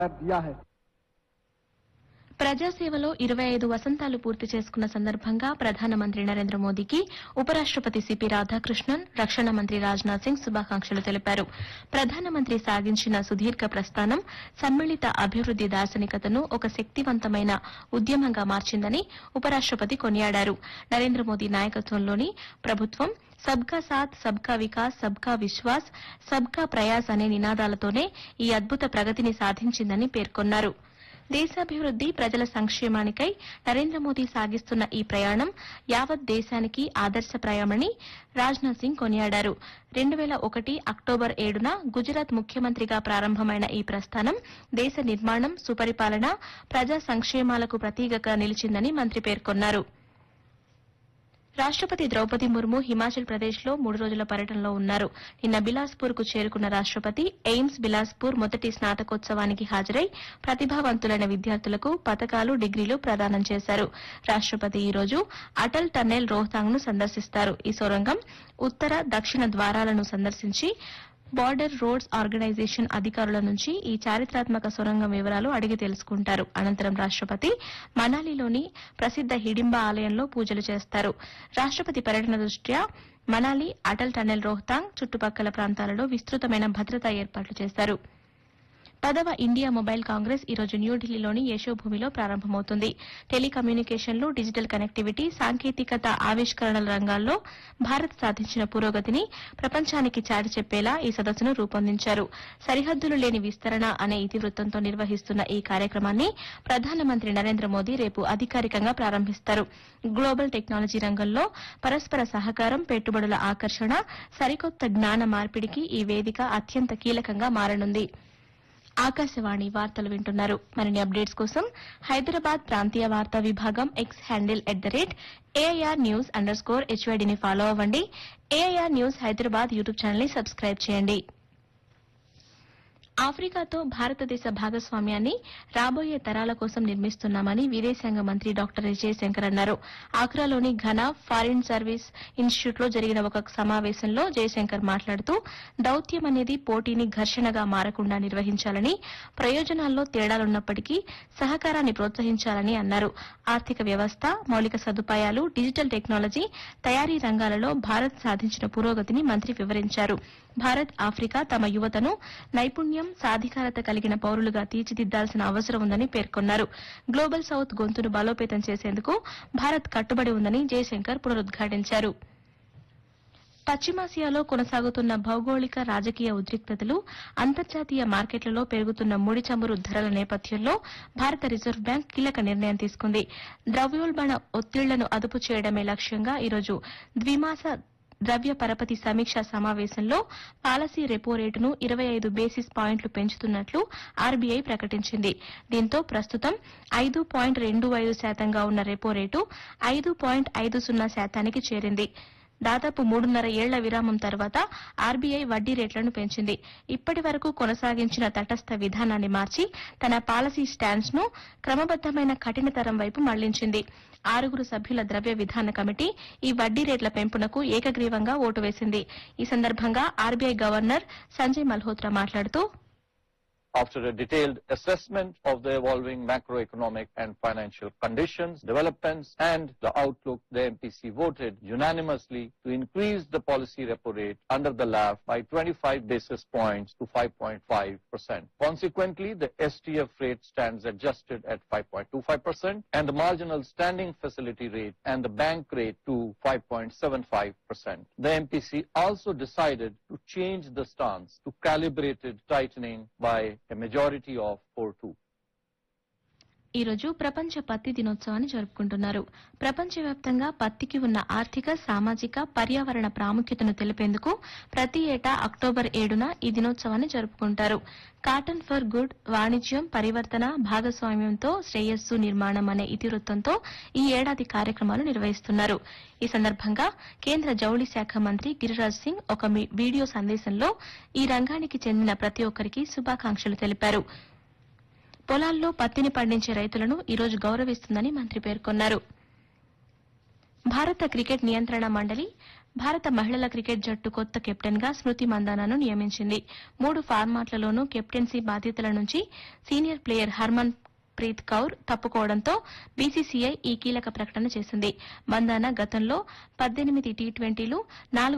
दिया है ప్రజాసేవలో ఇరవై ఐదు వసంతాలు పూర్తి చేసుకున్న సందర్భంగా ప్రధానమంత్రి నరేంద్ర మోదీకి ఉపరాష్టపతి సిపి రాధాకృష్ణన్ రక్షణ మంత్రి రాజ్నాథ్ సింగ్ శుభాకాంక్షలు తెలిపారు ప్రధానమంత్రి సాగించిన సుదీర్ఘ ప్రస్థానం సమ్మిళిత అభివృద్ది దార్శనికతను ఒక శక్తివంతమైన ఉద్యమంగా మార్చిందని ఉపరాష్టపతి కొనియాడారు నరేంద్ర మోదీ నాయకత్వంలోని ప్రభుత్వం సబ్కా సాత్ సబ్కా వికాస్ సబ్కా విశ్వాస్ సబ్కా ప్రయాస్ అనే నినాదాలతోనే ఈ అద్భుత ప్రగతిని సాధించిందని పేర్కొన్నారు దేశాభివృద్ది ప్రజల సంక్షేమానికై నరేంద్ర మోదీ సాగిస్తున్న ఈ ప్రయాణం యావత్ దేశానికి ఆదర్శప్రాయమని రాజ్నాథ్ సింగ్ కొనియాడారు రెండు వేల ఒకటి అక్టోబర్ ఏడున గుజరాత్ ముఖ్యమంత్రిగా ప్రారంభమైన ఈ ప్రస్థానం దేశ నిర్మాణం సుపరిపాలన ప్రజా సంక్షేమాలకు ప్రతీకగా నిలిచిందని మంత్రి పేర్కొన్నారు రాష్టపతి ద్రౌపది ముర్ము హిమాచల్ ప్రదేశ్ లో మూడు రోజుల పర్యటనలో ఉన్నారు నిన్న బిలాస్పూర్ కు చేరుకున్న రాష్టపతి ఎయిమ్స్ బిలాస్పూర్ మొదటి స్నాతకోత్సవానికి హాజరై ప్రతిభావంతులైన విద్యార్థులకు పతకాలు డిగ్రీలు ప్రదానం చేశారు రాష్టపతి ఈ రోజు అటల్ టన్నెల్ రోహతాంగ్ ను సందర్శిస్తారు ఈ సొరంగం ఉత్తర దక్షిణ ద్వారాలను సందర్శించి బార్డర్ రోడ్స్ ఆర్గనైజేషన్ అధికారుల నుంచి ఈ చారిత్రాత్మక సొరంగం వివరాలు అడిగి తెలుసుకుంటారు అనంతరం రాష్టపతి మనాలిలోని ప్రసిద్ద హిడింబా ఆలయంలో పూజలు చేస్తారు రాష్టపతి పర్యటన దృష్ట్యా మనాలి అటల్ టన్నెల్ రోహతాంగ్ చుట్టుపక్కల ప్రాంతాలలో విస్తృతమైన భద్రతా ఏర్పాట్లు చేశారు పదవ ఇండియా మొబైల్ కాంగ్రెస్ ఈ రోజు న్యూఢిల్లీలోని యశోభూమిలో ప్రారంభమవుతుంది టెలికమ్యూనికేషన్లు డిజిటల్ కనెక్టివిటీ సాంకేతికత ఆవిష్కరణల రంగాల్లో భారత్ సాధించిన పురోగతిని ప్రపంచానికి చాటి చెప్పేలా ఈ సదస్సును రూపొందించారు సరిహద్దులు లేని విస్తరణ అనే ఇతివృత్తంతో నిర్వహిస్తున్న ఈ కార్యక్రమాన్ని ప్రధానమంత్రి నరేంద్ర మోదీ రేపు అధికారికంగా ప్రారంభిస్తారు గ్లోబల్ టెక్నాలజీ రంగంలో పరస్పర సహకారం పెట్టుబడుల ఆకర్షణ సరికొత్త జ్ఞాన మార్పిడికి ఈ వేదిక అత్యంత కీలకంగా మారనుంది ఆకాశవాణి వార్తలు వింటున్నారు మరిన్ని అప్డేట్స్ కోసం హైదరాబాద్ ప్రాంతీయ వార్తా విభాగం X handle at the rate AIR news underscore హెచ్వైడీని ఫాలో అవ్వండి AIR news Hyderabad YouTube channel ని సబ్స్క్రైబ్ చేయండి ఆఫ్రికాతో భారతదేశ భాగస్వామ్యాన్ని రాబోయే తరాల కోసం నిర్మిస్తున్నామని విదేశాంగ మంత్రి డాక్టర్ జయశంకర్ అన్నారు ఆగ్రాలోని ఘనా ఫారిన్ సర్వీస్ ఇన్స్టిట్యూట్ లో జరిగిన ఒక సమావేశంలో జయశంకర్ మాట్లాడుతూ దౌత్యం అనేది పోటీని ఘర్షణగా మారకుండా నిర్వహించాలని ప్రయోజనాల్లో తేడాలున్నప్పటికీ సహకారాన్ని ప్రోత్సహించాలని అన్నారు ఆర్థిక వ్యవస్థ మౌలిక సదుపాయాలు డిజిటల్ టెక్నాలజీ తయారీ రంగాలలో భారత్ సాధించిన పురోగతిని మంత్రి వివరించారు భారత్ ఆఫ్రికా తమ యువతను నైపుణ్యం సాధికారత కలిగిన పౌరులుగా తీర్చిదిద్దాల్సిన అవసరం ఉందని పేర్కొన్నారు గ్లోబల్ సౌత్ గొంతును బలోపేతం చేసేందుకు భారత్ కట్టుబడి ఉందని జయశంకర్ పునరుద్ఘాటించారు పశ్చిమాసియాలో కొనసాగుతున్న భౌగోళిక రాజకీయ ఉద్రిక్తతలు అంతర్జాతీయ మార్కెట్లలో పెరుగుతున్న ముడి చమురు ధరల నేపథ్యంలో భారత రిజర్వ్ బ్యాంక్ కీలక నిర్ణయం తీసుకుంది ద్రవ్యోల్బణ ఒత్తిళ్లను అదుపు చేయడమే లక్ష్యంగా ఈరోజు ద్విమాస ద్రవ్య పరపతి సమీక్ష సమావేశంలో పాలసీ రెపో రేటును ఇరవై ఐదు బేసిస్ పాయింట్లు పెంచుతున్నట్లు ఆర్బీఐ ప్రకటించింది దీంతో ప్రస్తుతం ఐదు పాయింట్ రెండు ఐదు శాతంగా ఉన్న రెపో రేటు ఐదు పాయింట్ ఐదు సున్నా శాతానికి చేరింది దాదాపు మూడున్నర ఏళ్ల విరామం తర్వాత ఆర్బీఐ వడ్డీ రేట్లను పెంచింది ఇప్పటి వరకు కొనసాగించిన తటస్థ విధానాన్ని మార్చి తన పాలసీ స్టాన్స్ ను క్రమబద్దమైన కఠినతరం వైపు మళ్లించింది ఆరుగురు సభ్యుల ద్రవ్య విధాన కమిటీ ఈ వడ్డీ రేట్ల పెంపునకు ఏకగ్రీవంగా ఓటు వేసింది ఈ సందర్భంగా ఆర్బీఐ గవర్నర్ సంజయ్ మల్హోత్రా మాట్లాడుతూ After a detailed assessment of the evolving macroeconomic and financial conditions, developments, and the outlook, the MPC voted unanimously to increase the policy repo rate under the LAF by 25 basis points to 5.5%. Consequently, the STF rate stands adjusted at 5.25% and the marginal standing facility rate and the bank rate to 5.75%. The MPC also decided to change the stance to calibrated tightening by a majority of 4-2. ఈ రోజు ప్రపంచ పత్తి దినోత్సవాన్ని జరుపుకుంటున్నారు ప్రపంచవ్యాప్తంగా పత్తికి ఉన్న ఆర్థిక సామాజిక పర్యావరణ ప్రాముఖ్యతను తెలిపేందుకు ప్రతి ఏటా అక్టోబర్ ఏడున ఈ దినోత్సవాన్ని జరుపుకుంటారు కాటన్ ఫర్ గుడ్ వాణిజ్యం పరివర్తన భాగస్వామ్యంతో శ్రేయస్సు నిర్మాణం అనే ఇతివృత్తంతో ఈ ఏడాది కార్యక్రమాలు నిర్వహిస్తున్నారు ఈ సందర్భంగా కేంద్ర జౌళి శాఖ మంత్రి గిరిరాజ్ సింగ్ ఒక మీ- వీడియో సందేశంలో ఈ రంగానికి చెందిన ప్రతి ఒక్కరికి శుభాకాంక్షలు తెలిపారు పొలాల్లో పత్తిని పండించే రైతులను ఈ రోజు గౌరవిస్తుందని మంత్రి పేర్కొన్నారు భారత క్రికెట్ నియంత్రణ మండలి భారత మహిళల క్రికెట్ జట్టు కొత్త కెప్టెన్ గా స్మృతి మందానాను నియమించింది మూడు ఫార్మాట్లలోనూ కెప్టెన్సీ బాధ్యతల నుంచి senior player Harmanpreet Kaur తప్పుకోవడంతో బీసీసీఐ ఈ కీలక ప్రకటన చేసింది మందాన గతంలో పద్దెనిమిది టీ ట్వంటీలు నాలుగు